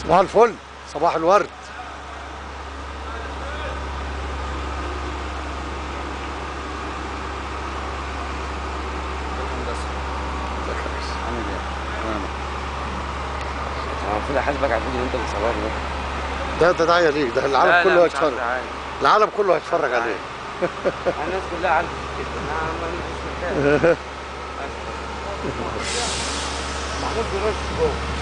صباح الفل صباح الورد عامل ايه؟ تمام المفروض احاسبك على الفيديو اللي انت بتصوره ده ده ده داعية ليك ده لا، العالم لا، كله مش عارف هيتفرج عادي. العالم كله هيتفرج عادي. عليه الناس كلها عارفه كده انا عمال مش مرتاح محمود بيرش جوه